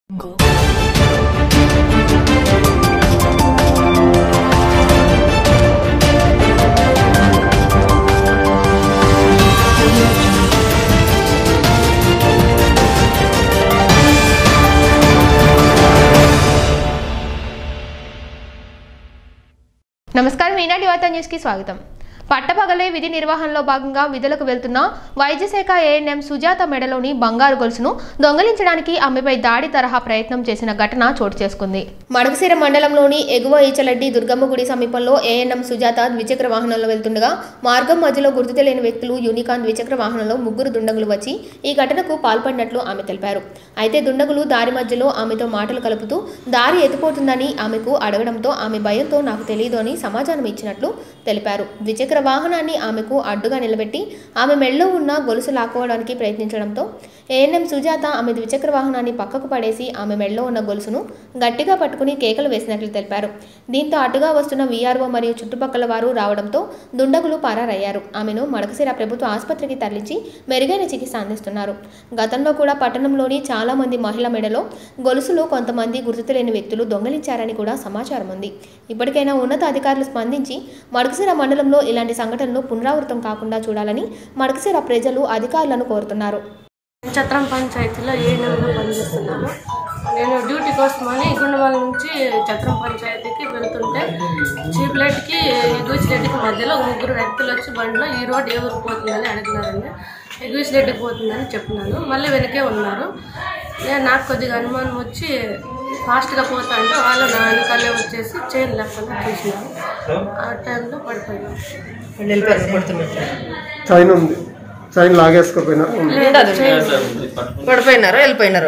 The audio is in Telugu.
నమస్కారం ఈనాటి వార్తా న్యూస్కి స్వాగతం పట్టపగలే విధి నిర్వహణలో భాగంగా విధులకు వెళ్తున్న వైద్య శాఖ ఏఎన్ఎం సుజాత మెడలోని బంగారు గొలుసును దొంగలించడానికి ఆమెపై దాడి తరహా ప్రయత్నం చేసిన ఘటన చోటు చేసుకుంది మడకశిర మండలంలోని ఎగువ ఈచలడ్డి దుర్గమ్మ గుడి సమీపంలో ఏఎన్ఎం సుజాత ద్విచక్ర వాహనంలో వెళ్తుండగా మార్గం మధ్యలో గుర్తు తెలియని వ్యక్తులు యూనికాన్ ద్విచక్ర వాహనంలో ముగ్గురు దుండగులు వచ్చి ఈ ఘటనకు పాల్పడినట్లు ఆమె తెలిపారు అయితే దుండగులు దారి మధ్యలో ఆమెతో మాటలు కలుపుతూ దారి ఎత్తిపోతుందని ఆమెకు అడగడంతో ఆమె భయంతో నాకు తెలియదు అని సమాచారం ఇచ్చినట్లు తెలిపారు ద్విచక్ర వాహనాన్ని ఆమెకు అడ్డుగా నిలబెట్టి ఆమె మెడలో ఉన్న గొలుసు లాక్కోవడానికి ప్రయత్నించడంతో ఏఎన్ఎం సుజాత ఆమె ద్విచక్ర వాహనాన్ని పక్కకు పడేసి ఆమె మెడలో ఉన్న గొలుసును గట్టిగా పట్టుకుని కేకలు వేసినట్లు తెలిపారు దీంతో అటుగా వస్తున్న వీఆర్ఓ మరియు చుట్టుపక్కల వారు రావడంతో దుండగులు పరారయ్యారు ఆమెను మడకసిర ప్రభుత్వ ఆసుపత్రికి తరలించి మెరుగైన చికిత్స అందిస్తున్నారు గతంలో కూడా పట్టణంలోని చాలా మంది మహిళ మెడలో గొలుసులు కొంతమంది గుర్తులేని వ్యక్తులు దొంగలించారని కూడా సమాచారం ఉంది ఇప్పటికైనా ఉన్నత అధికారులు స్పందించి మడకసిర మండలంలో ఇలాంటి సంఘటనలు పునరావృతం కాకుండా చూడాలని మడకసిర ప్రజలు అధికారులను కోరుతున్నారు చత్రం పంచాయతీలో ఏ నెలలో పనిచేస్తున్నాను నేను డ్యూటీ కోసమని గుండమల నుంచి చత్రం పంచాయతీకి వెళ్తుంటే చీప్లెట్కి ఎగుసిరెడ్డికి మధ్యలో ముగ్గురు వ్యక్తులు వచ్చి బండిలో ఈ రోడ్ ఏ ఊరికి పోతుందని అడిగినారండి ఎగుసిరెడ్డికి పోతుందని చెప్పినాను మళ్ళీ వెనకే ఉన్నారు నేను నాకు కొద్దిగా అనుమానం వచ్చి ఫాస్ట్గా పోతా అంటే వాళ్ళు నా వెనకాలే వచ్చేసి చైన్ లేకుండా చూసినారు ఆ టైంలో పడిపోయాను చైన్ ఉంది చైన్ లాగేసుకోపోయినారు ఉంది లేదు, చైన్ పడిపోయినారా వెళ్ళిపోయినారు